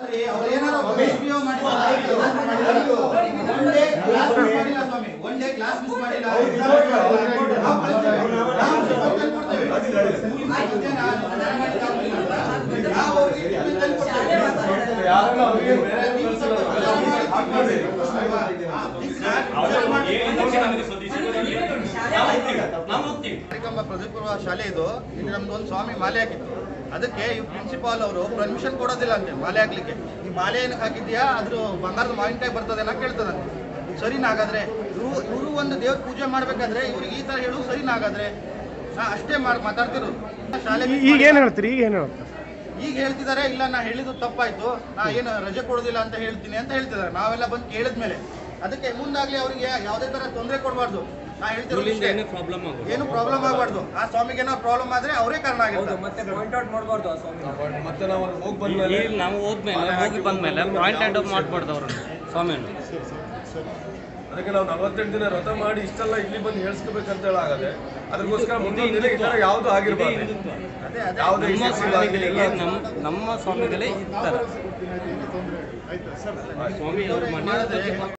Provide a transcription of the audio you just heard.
ಅವ್ರೇನಾದ್ರು misbehave ಮಾಡಿದ್ರೆ One day class miss ಮಾಡಿಲ್ಲ ಸ್ವಾಮಿ. One day class miss ಮಾಡಿಲ್ಲ. ನಾವು ಕಳ್ಸ್ತೇವೆ. ನಾವು support ತಂದ್ಕೊಡ್ತೇವೆ. School ಮತ್ತೆ ನಾನು ನಾನು ಮಾಡಿದ ತಪ್ಪಿಲ್ಲ ಅಂತ. ನಾವು ಅವ್ರಿಗೆ treatment ತಂದ್ಕೊಡ್ತೇವೆ. ಯಾರನ್ನ ಅವ್ರಿಗೆ ಬೇರೆ ನೀವು ಸ್ವಲ್ಪ ಪ್ರಚಾರ ಮಾಡಿ, ಅಲ್ವಾ? ಹಾ, ಪ್ರಚಾರ ಮಾಡಿ. ಕಾರ್ಯಕ್ರಮ ಪ್ರತಿಪೂರ್ವ ಶಾಲೆ ಇದು ಇಲ್ಲಿ ನಮ್ದು ಒಂದು ಸ್ವಾಮಿ ಮಾಲೆ ಹಾಕಿತ್ತು ಅದಕ್ಕೆ ಈ ಪ್ರಿನ್ಸಿಪಾಲ್ ಅವರು ಪರ್ಮಿಷನ್ ಕೊಡೋದಿಲ್ಲ ಅಂತೆ ಮಾಲೆ ಹಾಕ್ಲಿಕ್ಕೆ ಈ ಮಾಲೆ ಏನಕ್ಕೆ ಹಾಕಿದ್ಯಾ ಅದ್ರ ಬಂಗಾರದ ಮಾವಿನಕಾಯಿ ಬರ್ತದೆ ಅನ್ನೋ ಕೇಳ್ತದಂತೆ ಸರಿನಾ ಹಾಗಾದ್ರೆ ಇವರು ಇವರು ಒಂದು ದೇವ್ರ ಪೂಜೆ ಮಾಡ್ಬೇಕಾದ್ರೆ ಇವ್ರಿಗೆ ಈ ತರ ಹೇಳು ಸರಿನಾ ಹಾಗಾದ್ರೆ ನಾ ಅಷ್ಟೇ ಮಾಡ್ ಮಾತಾಡ್ತಿರೋದು ಶಾಲೆ ಈ- ಈಗ ಏನು ಹೇಳ್ತೀರಿ ಈಗ ಏನು ಹೇಳ್ತಾರೆ ಈಗ ಹೇಳ್ತಿದ್ದಾರೆ ಇಲ್ಲ ನಾ ಹೇಳಿದ್ದು ತಪ್ಪಾಯ್ತು ನಾ ಏನು ರಜೆ ಕೊಡೋದಿಲ್ಲ ಅಂತ ಹೇಳ್ತೀನಿ ಅಂತ ಹೇಳ್ತಿದ್ದಾರೆ ನಾವೆಲ್ಲ ಬಂದು ಕೇಳಿದ್ಮೇಲೆ ಅದಕ್ಕೆ ಮುಂದಾಗ್ಲಿ ಅವರಿಗೆ ಯಾವುದೇ ತರ ತೊಂದರೆ ಕೊಡಬಾರ್ದು ನಾ ಹೇಳ್ತಿರೋದು ಇಷ್ಟೇ. ಪ್ರಾಬ್ಲಮ್ ಆಗುತ್ತೆ ಏನು ಪ್ರಾಬ್ಲಮ್ ಆಗಬಾರ್ದು ಆ ಸ್ವಾಮಿಗೆ ಏನೋ ಪ್ರಾಬ್ಲಮ್ ಆದ್ರೆ ಅವರೇ ಕಾರಣ ಆಗಿರ್ತಾರೆ ಮತ್ತೆ ಪಾಯಿಂಟ್ ಔಟ್ ಮಾಡಬಾರ್ದು ಆ ಸ್ವಾಮಿ ಮತ್ತೆ ನಾವು ಅಲ್ಲಿ ಹೋಗಿ ಬಂದ್ಮೇಲೆ ಇಲ್ಲಿ ನಾವು ಹೋದ್ಮೇಲೆ ಹೋಗಿ ಬಂದ್ಮೇಲೆ ಪಾಯಿಂಟ್ ಔಟ್ ಮಾಡ್ಬಾರ್ದು ಅವ್ರನ್ನ ಸ್ವಾಮಿಯನ್ನು ಅದಕ್ಕೆ ನಾವು ನಲವತ್ತೆಂಟು ದಿನ ವ್ರತ ಮಾಡಿ ಇಷ್ಟೆಲ್ಲ ಇಲ್ಲಿ ಬಂದು ಹೇಳ್ಸ್ಕೋಬೇಕಂತ ಹೇಳಾಗದೆ ಅದಕ್ಕೋಸ್ಕರ ಮುಂದಿನ ದಿನ ಈ ತರ ಯಾವ್ದು ಆಗಿರ್ಬಾರ್ದು ಅದೇ ಅದೇ ಯಾವುದೇ ನಮ್ಮ excessive ಆಗಲಿ ಸ್ವಾಮಿಗಳಿಗೆ ಎಲ್ಲ ನಮ್ಮ ನಮ್ಮ ಸ್ವಾಮಿಗಳೇ ಇರ್ತಾರೆ ಸ್ವಾಮಿ ಅವ್ರ ಮನೆ